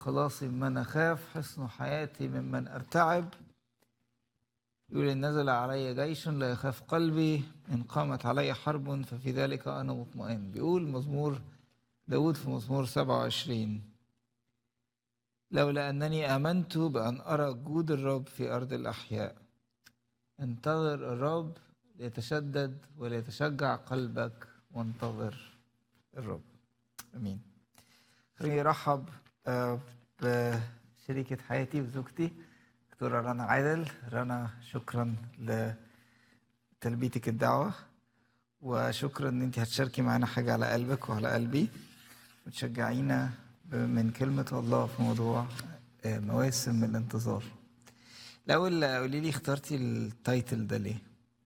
خلاصي ممن أخاف حصن حياتي ممن أرتعب يقول إن نزل علي جيش لا يخاف قلبي إن قامت علي حرب ففي ذلك أنا مطمئن بيقول مزمور داود في مزمور 27 لولا أنني آمنت بأن أرى جود الرب في أرض الأحياء انتظر الرب ليتشدد وليتشجع قلبك وانتظر الرب امين خليني ارحب آه، بشريكة حياتي وزوجتي دكتورة رنا عادل رنا شكرا لتلبيتك الدعوة وشكرا ان انت هتشاركي معانا حاجة على قلبك وعلى قلبي وتشجعينا من كلمة الله في موضوع آه، مواسم الانتظار الأول قولي لي اخترتي التايتل ده ليه؟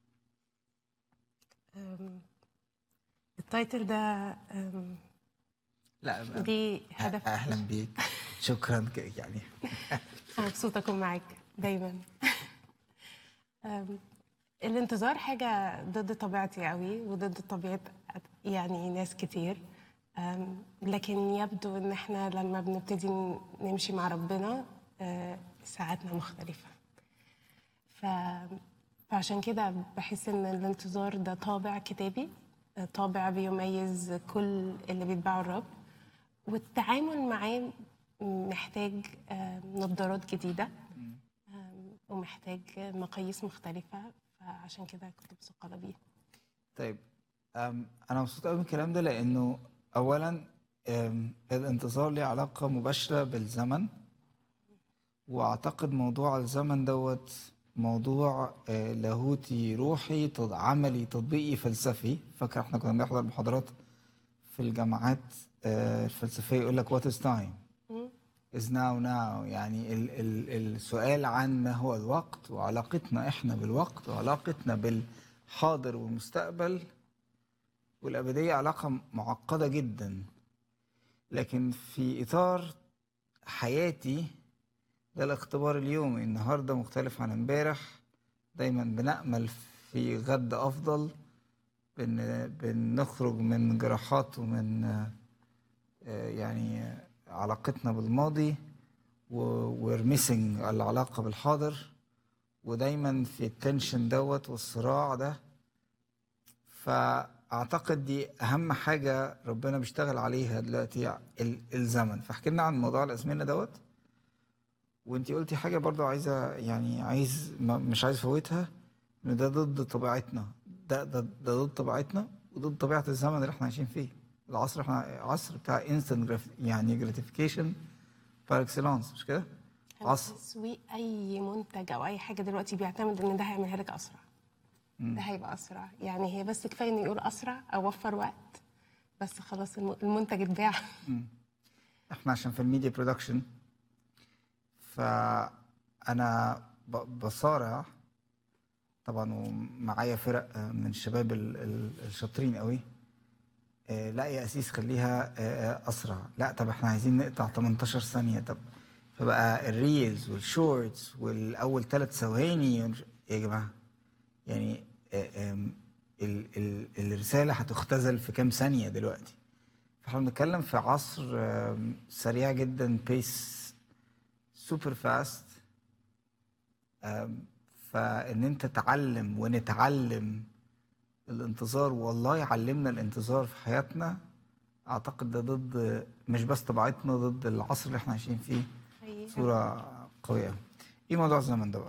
أم، التايتل ده أم، لا دي هدف اهلا بيك شكرا ك- يعني أنا مبسوطة أكون معاك دايما أم، الانتظار حاجة ضد طبيعتي قوي وضد طبيعة يعني ناس كتير أم، لكن يبدو إن إحنا لما بنبتدي نمشي مع ربنا أه، ساعاتنا مختلفة ف... فعشان كده بحس ان الانتظار ده طابع كتابي طابع بيميز كل اللي بيتبعوا الرب والتعامل معاه محتاج آم، نظارات جديدة آم، ومحتاج مقاييس مختلفة فعشان كده كنت مثقلة بيه طيب أم، انا مبسوط قوي من الكلام ده لانه اولا أم، الانتظار ليه علاقه مباشره بالزمن واعتقد موضوع الزمن دوت موضوع آه، لاهوتي روحي تط- عملي تطبيقي فلسفي فاكر احنا كنا بنحضر محاضرات في الجامعات آه، الفلسفيه يقول لك وات از تايم مم. is now now يعني ال ال السؤال عن ما هو الوقت وعلاقتنا احنا بالوقت وعلاقتنا بالحاضر والمستقبل والأبدية علاقة معقدة جدا لكن في إطار حياتي ده الاختبار اليومي النهاردة مختلف عن امبارح دايما بنأمل في غد أفضل بن بنخرج من جراحات ومن آه، آه، يعني آه، علاقتنا بالماضي وميسنج العلاقة بالحاضر ودايما في التنشن دوت والصراع ده فأعتقد دي أهم حاجة ربنا بيشتغل عليها دلوقتي ال- الزمن فاحكي لنا عن موضوع الأزمنة دوت وانتي قلتي حاجة برضو عايزة يعني عايز ما- مش عايز فوتها ان ده ضد طبيعتنا ده ده ده ضد طبيعتنا وضد طبيعة الزمن اللي احنا عايشين فيه العصر احنا عصر بتاع انستنت يعني جراتيفيكيشن بار اكسلانس مش كده؟ عصر تسويق اي منتج او اي حاجه دلوقتي بيعتمد ان ده هيعملها لك اسرع ده هيبقى اسرع يعني هي بس كفايه انه يقول اسرع او وفر وقت بس خلاص الم- المنتج اتباع احنا عشان في الميديا برودكشن فانا ب- بصارع طبعا ومعايا فرق آه، من الشباب ال- ال- الشاطرين قوي آه، لا يا اسيس خليها آه، آه، اسرع لا طب احنا عايزين نقطع 18 ثانيه طب فبقى الريلز والشورتس والاول ثلاث ثواني ونش- يا جماعه يعني آه، آم، ال- ال- الرساله هتختزل في كام ثانيه دلوقتي فاحنا بنتكلم في عصر آم، سريع جدا بيس سوبر فاست فان انت تعلم ونتعلم الانتظار والله يعلمنا الانتظار في حياتنا اعتقد ده ضد مش بس طبيعتنا ضد العصر اللي احنا عايشين فيه حقيقة. صورة قوية ايه موضوع الزمن ده بقى؟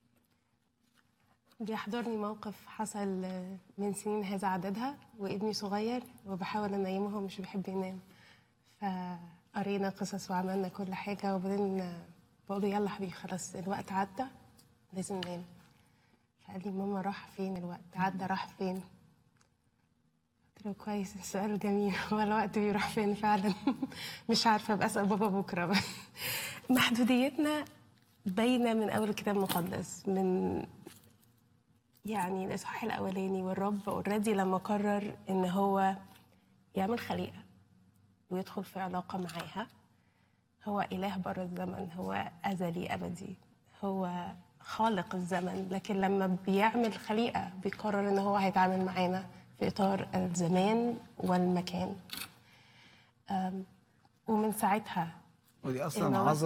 بيحضرني موقف حصل من سنين هذا عددها وابني صغير وبحاول انيمه هو مش بيحب ينام فقرينا قصص وعملنا كل حاجة وبعدين بقول له يلا حبيبي خلاص الوقت عدى لازم ننام فقال لي ماما راح فين الوقت عدى راح فين قلت له كويس السؤال جميل هو الوقت بيروح فين فعلا مش عارفة بسأل بابا بكرة بقى محدوديتنا باينة من أول الكتاب المقدس من يعني الإصحاح الأولاني والرب اوريدي لما قرر إن هو يعمل خليقة ويدخل في علاقة معاها هو إله بره الزمن هو أزلي أبدي هو خالق الزمن لكن لما بيعمل خليقة بيقرر إن هو هيتعامل معانا في إطار الزمان والمكان أم، ومن ساعتها ودي اصلا إن الله عظمه